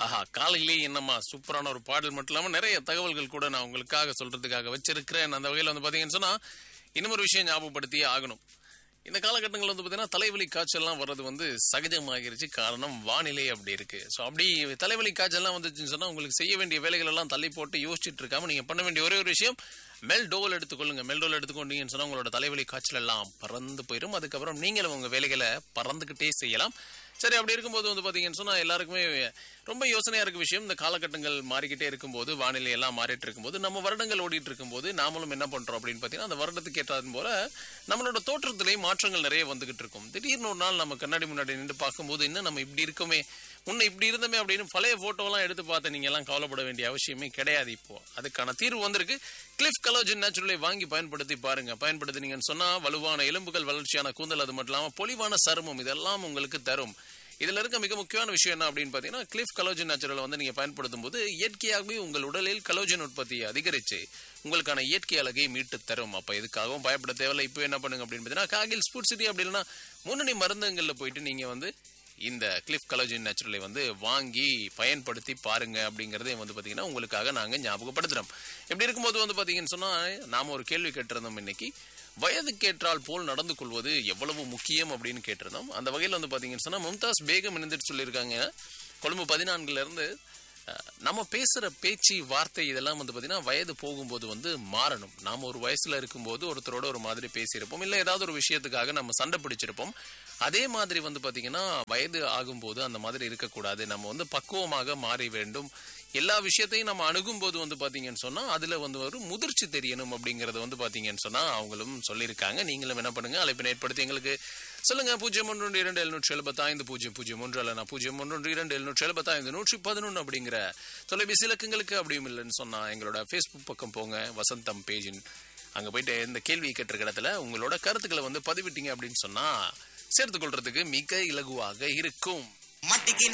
ஆஹா காலையிலேயே என்னம்மா சூப்பரான ஒரு பாடல் மட்டும் இல்லாம நிறைய தகவல்கள் கூட நான் உங்களுக்காக சொல்றதுக்காக வச்சிருக்கிறேன் அந்த வகையில் வந்து பாத்தீங்கன்னு சொன்னா இன்னும் ஒரு விஷயம் ஞாபகப்படுத்தியே ஆகணும் இந்த காலகட்டங்கள் வந்து பார்த்தீங்கன்னா தலைவலி காய்ச்சல்லாம் வர்றது வந்து சகஜமாகிருச்சு காரணம் வானிலை அப்படி இருக்கு ஸோ அப்படி தலைவலி காய்ச்சல்லாம் வந்துச்சுன்னு சொன்னா உங்களுக்கு செய்ய வேண்டிய வேலைகள் எல்லாம் தள்ளி போட்டு யோசிச்சுட்டு இருக்காம நீங்க பண்ண வேண்டிய ஒரே ஒரு விஷயம் மெல்டோல் எடுத்துக்கொள்ளுங்க மெல்டோல் எடுத்துக்கொண்டீங்கன்னு சொன்னா உங்களோட தலைவலி காய்ச்சல் எல்லாம் பறந்து போயிடும் அதுக்கப்புறம் நீங்களும் உங்க வேலைகளை பறந்துகிட்டே செய்யலாம் சரி அப்படி இருக்கும்போது வந்து பாத்தீங்கன்னு சொன்னா எல்லாருக்குமே ரொம்ப யோசனையா இருக்க விஷயம் இந்த காலகட்டங்கள் மாறிக்கிட்டே இருக்கும்போது வானிலை எல்லாம் மாறிட்டு இருக்கும்போது நம்ம வருடங்கள் ஓடிட்டு இருக்கும்போது நாமளும் என்ன பண்றோம் அப்படின்னு பாத்தீங்கன்னா அந்த வருடத்துக்கு ஏற்றது போல நம்மளோட தோற்றத்திலேயே மாற்றங்கள் நிறைய வந்துகிட்டு இருக்கும் திடீர்னு ஒரு நாள் நம்ம கண்ணாடி முன்னாடி நின்று பார்க்கும்போது இன்னும் நம்ம இப்படி இருக்கோமே முன்ன இப்படி இருந்தோமே அப்படின்னு பழைய போட்டோலாம் எடுத்து பார்த்து நீங்க எல்லாம் கவலைப்பட வேண்டிய அவசியமே கிடையாது இப்போ அதுக்கான தீர்வு வந்திருக்கு கிளிஃப் கலோஜன் நேச்சுரலை வாங்கி பயன்படுத்தி பாருங்க பயன்படுத்தினீங்கன்னு சொன்னா வலுவான எலும்புகள் வளர்ச்சியான கூந்தல் அது மட்டும் இல்லாம பொலிவான சருமம் இதெல்லாம் உங்களுக்கு தரும் இதுல இருக்க மிக முக்கியமான விஷயம் என்ன அப்படின்னு பாத்தீங்கன்னா கிளிஃப் கலோஜன் நேச்சுரல் வந்து நீங்க பயன்படுத்தும் போது இயற்கையாகவே உங்கள் உடலில் கலோஜன் உற்பத்தியை அதிகரிச்சு உங்களுக்கான இயற்கை அழகை மீட்டு தரும் அப்ப இதுக்காகவும் பயப்பட தேவையில்லை இப்போ என்ன பண்ணுங்க அப்படின்னு பாத்தீங்கன்னா காகில் ஸ்போர்ட் சிட்டி அப்படி இல்லைன்னா முன்னணி மருந்தகங்கள்ல போயிட்டு நீங்க வந்து இந்த கிளிஃப் கலோஜன் நேச்சுரலை வந்து வாங்கி பயன்படுத்தி பாருங்க அப்படிங்கறதே வந்து பாத்தீங்கன்னா உங்களுக்காக நாங்க ஞாபகப்படுத்துறோம் இப்படி இருக்கும்போது வந்து பாத்தீங்கன்னு சொன்னா நாம ஒரு கேள்வி கேட்டிருந்தோம் இன்னைக்கு வயதுக்கேற்றால் போல் நடந்து கொள்வது எவ்வளவு முக்கியம் அப்படின்னு கேட்டிருந்தோம் அந்த வகையில் வந்து பாத்தீங்கன்னு சொன்னா மும்தாஸ் பேகம் இணைந்துட்டு சொல்லியிருக்காங்க கொழும்பு பதினான்குல இருந்து அஹ், நம்ம பேசுற பேச்சு வார்த்தை இதெல்லாம் வந்து பாத்தீங்கன்னா வயது போகும்போது வந்து மாறணும் நாம ஒரு வயசுல இருக்கும்போது ஒருத்தரோட ஒரு மாதிரி பேசியிருப்போம் இல்ல ஏதாவது ஒரு விஷயத்துக்காக நம்ம சண்டை பிடிச்சிருப்போம் அதே மாதிரி வந்து பாத்தீங்கன்னா வயது ஆகும்போது அந்த மாதிரி இருக்கக்கூடாது நம்ம வந்து பக்குவமாக மாறி வேண்டும் எல்லா விஷயத்தையும் நம்ம அணுகும் போது வந்து பாத்தீங்கன்னு சொன்னா அதுல வந்து ஒரு முதிர்ச்சி தெரியணும் அப்படிங்கறது வந்து பாத்தீங்கன்னு சொன்னா அவங்களும் சொல்லியிருக்காங்க நீங்களும் என்ன பண்ணுங்க அழைப்பினை ஏற்படுத்தி எங்களுக்கு சொல்லுங்க பூஜ்ஜியம் ஒன்று இரண்டு எழுநூற்றி எழுபத்தைந்து பூஜ்ஜியம் பூஜ்ஜியம் ஒன்று அல்ல பூஜ்ஜியம் ஒன்று இரண்டு எழுநூற்றி எழுபத்தைந்து நூற்றி பதினொன்று அப்படிங்கிற தொலைபேசி இலக்கங்களுக்கு அப்படியும் இல்லைன்னு சொன்னா எங்களோட ஃபேஸ்புக் பக்கம் போங்க வசந்தம் பேஜின் அங்க போயிட்டு இந்த கேள்வி கேட்டிருக்க இடத்துல உங்களோட கருத்துக்களை வந்து பதிவிட்டீங்க அப்படின்னு சொன்னா சேர்த்துக் கொள்றதுக்கு மிக இலகுவாக இருக்கும் மட்டிக்கு